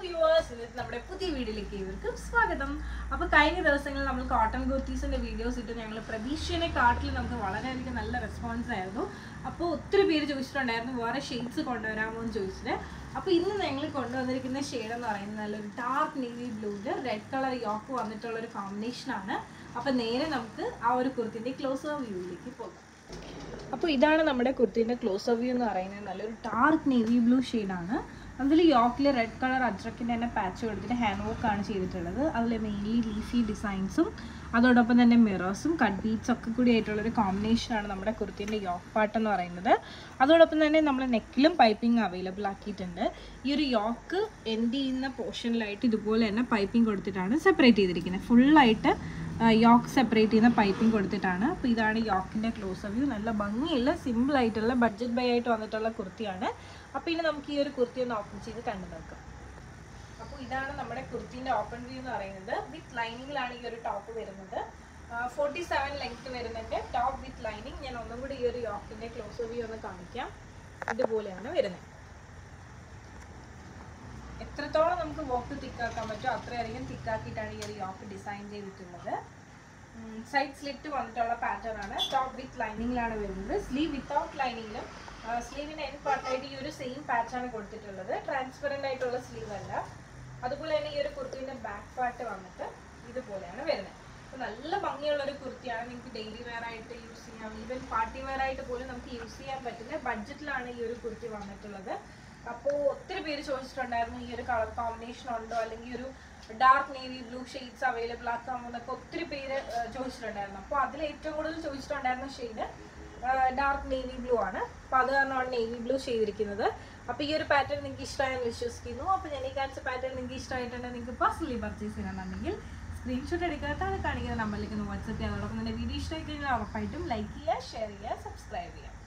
viewers ഇന്നത്തെ നമ്മുടെ പുതിയ വീഡിയോയിലേക്ക് ഇവർക്കും സ്വാഗതം അപ്പോൾ കഴിഞ്ഞ ദിവസങ്ങളിൽ നമ്മൾ കോട്ടൺ കുർത്തീസിന്റെ വീഡിയോസ് ഇട്ട് ഞങ്ങൾ പ്രതീക്ഷേനെ കാട്ടിൽ നമുക്ക് വളരെയധികം നല്ല റെസ്പോൺസ് ആയിരുന്നു അപ്പോൾ ഒത്തിരി പേര് ചോദിച്ചിട്ടുണ്ടായിരുന്നു വേറെ ഷെയ്ഡ്സ് കൊണ്ടുവരാമോ എന്ന് ചോദിച്ചിട്ട് അപ്പോൾ ഇന്ന് ഞങ്ങൾ കൊണ്ടുവന്നിരിക്കുന്ന ഷെയ്ഡ് എന്ന് പറയുന്നത് നല്ലൊരു ഡാർക്ക് നേവി ബ്ലൂവിൽ റെഡ് കളർ യോക്ക് വന്നിട്ടുള്ള ഒരു കോമ്പിനേഷനാണ് അപ്പോൾ നേരെ നമുക്ക് ആ ഒരു കുർത്തിന്റെ ക്ലോസ് വ്യൂവിലേക്ക് പോകാം അപ്പോൾ ഇതാണ് നമ്മുടെ കുർത്തീൻ്റെ ക്ലോസ് ഓഫ് വ്യൂ എന്ന് പറയുന്നത് നല്ലൊരു ഡാർക്ക് നേവി ബ്ലൂ ഷെയ്ഡാണ് അതിൽ യോക്കിൽ റെഡ് കളർ അജ്രക്കിൻ്റെ തന്നെ പാച്ച് കൊടുത്തിട്ട് ഹാൻഡ് വർക്ക് ആണ് ചെയ്തിട്ടുള്ളത് അതിൽ മെയിൻലി ലീഫി ഡിസൈൻസും അതോടൊപ്പം തന്നെ മിറേഴ്സും കട്ട് ബീറ്റ്സ് ഒക്കെ കൂടി ആയിട്ടുള്ളൊരു കോമ്പിനേഷനാണ് നമ്മുടെ കുർത്തീൻ്റെ യോക്ക് പാർട്ട് എന്ന് പറയുന്നത് അതോടൊപ്പം തന്നെ നമ്മൾ നെക്കിലും പൈപ്പിംഗ് അവൈലബിൾ ആക്കിയിട്ടുണ്ട് ഈ ഒരു യോക്ക് എൻഡ് ചെയ്യുന്ന പോർഷനിലായിട്ട് ഇതുപോലെ തന്നെ പൈപ്പിംഗ് കൊടുത്തിട്ടാണ് സെപ്പറേറ്റ് ചെയ്തിരിക്കുന്നത് ഫുള്ളായിട്ട് യോക്ക് സെപ്പറേറ്റ് ചെയ്യുന്ന പൈപ്പിംഗ് കൊടുത്തിട്ടാണ് അപ്പോൾ ഇതാണ് യോക്കിൻ്റെ ക്ലോസ് വ്യൂ നല്ല ഭംഗിയുള്ള സിമ്പിൾ ആയിട്ടുള്ള ബഡ്ജറ്റ് ബൈ ആയിട്ട് വന്നിട്ടുള്ള കുർത്തിയാണ് അപ്പോൾ ഇനി നമുക്ക് ഈ ഒരു കുർത്തി ഒന്ന് ഓപ്പൺ ചെയ്ത് കണ്ടു നോക്കാം അപ്പോൾ ഇതാണ് നമ്മുടെ കുർത്തീൻ്റെ ഓപ്പൺ വ്യൂ എന്ന് പറയുന്നത് വിത്ത് ലൈനിങ്ങിലാണ് ഈ ഒരു ടോപ്പ് വരുന്നത് ഫോർട്ടി സെവൻ ലെങ്ത് വരുന്നുണ്ട് ടോപ്പ് വിത്ത് ലൈനിങ് ഞാൻ ഒന്നും കൂടി ഈ ഒരു യോക്കിൻ്റെ ക്ലോസ് വ്യൂ ഒന്ന് കാണിക്കാം ഇതുപോലെയാണ് വരുന്നത് എത്രത്തോളം നമുക്ക് വോക്ക് തിക്കാക്കാൻ പറ്റുമോ അത്രയധികം തിക്കാക്കിയിട്ടാണ് ഈ ഒരു യോക്ക് ഡിസൈൻ ചെയ്തിട്ടുള്ളത് സൈഡ് സ്ലിറ്റ് വന്നിട്ടുള്ള പാറ്റേൺ ആണ് ടോപ്പ് വിത്ത് ലൈനിങ്ങിലാണ് വരുന്നത് സ്ലീവ് വിത്തൗട്ട് ലൈനിങ്ങിലും സ്ലീവിൻ്റെ എൻ പാർട്ടായിട്ട് ഈ ഒരു സെയിം പാച്ചാണ് കൊടുത്തിട്ടുള്ളത് ട്രാൻസ്പെറൻ്റ് ആയിട്ടുള്ള സ്ലീവ് അല്ല അതുപോലെ തന്നെ ഈ ഒരു കുർത്തീൻ്റെ ബാക്ക് പാർട്ട് വന്നിട്ട് ഇതുപോലെയാണ് വരുന്നത് അപ്പോൾ നല്ല ഭംഗിയുള്ള ഒരു കുർത്തിയാണ് നിങ്ങൾക്ക് ഡെയിലി വെയർ ആയിട്ട് യൂസ് ചെയ്യാം ഈവൻ പാർട്ടി വെയർ ആയിട്ട് പോലും നമുക്ക് യൂസ് ചെയ്യാൻ പറ്റുന്ന ബഡ്ജറ്റിലാണ് ഈ ഒരു കുർത്തി വന്നിട്ടുള്ളത് അപ്പോൾ ഒത്തിരി പേര് ചോദിച്ചിട്ടുണ്ടായിരുന്നു ഈ ഒരു കളർ കോമ്പിനേഷൻ ഉണ്ടോ അല്ലെങ്കിൽ ഒരു dark navy blue shades available ആക്കാമോ എന്നൊക്കെ ഒത്തിരി പേര് ഏഹ്, ചോദിച്ചിട്ടുണ്ടായിരുന്നു അപ്പോൾ അതിൽ ഏറ്റവും കൂടുതൽ ചോദിച്ചിട്ടുണ്ടായിരുന്ന ഷെയ്ഡ് ഡാർക്ക് നേവി ബ്ലൂ ആണ് അപ്പോൾ അത് കാരണമാണ് നേവി ബ്ലൂ ചെയ്തിരിക്കുന്നത് അപ്പോൾ ഈ ഒരു പാറ്റേൺ നിങ്ങൾക്ക് ഇഷ്ടമായെന്ന് വിശ്വസിക്കുന്നു അപ്പോൾ ഞാൻ ഈ കാണിച്ച പാറ്റേൺ നിങ്ങൾക്ക് ഇഷ്ടമായിട്ടുണ്ടെങ്കിൽ നിങ്ങൾക്ക് പേഴ്സണലി പർച്ചേസ് ചെയ്യണമെന്നുണ്ടെങ്കിൽ സ്ക്രീൻഷോട്ട് എടുക്കാത്താണ് കാണിക്കുന്ന നമ്പറിലേക്ക് ഒന്ന് വാട്സപ്പ് ചെയ്യാം അതോടൊപ്പം തന്നെ വീഡിയോ ഇഷ്ടമായി കഴിഞ്ഞാൽ ഉറപ്പായിട്ടും ലൈക്ക് ചെയ്യുക ഷെയർ ചെയ്യുക സബ്സ്ക്രൈബ് ചെയ്യുക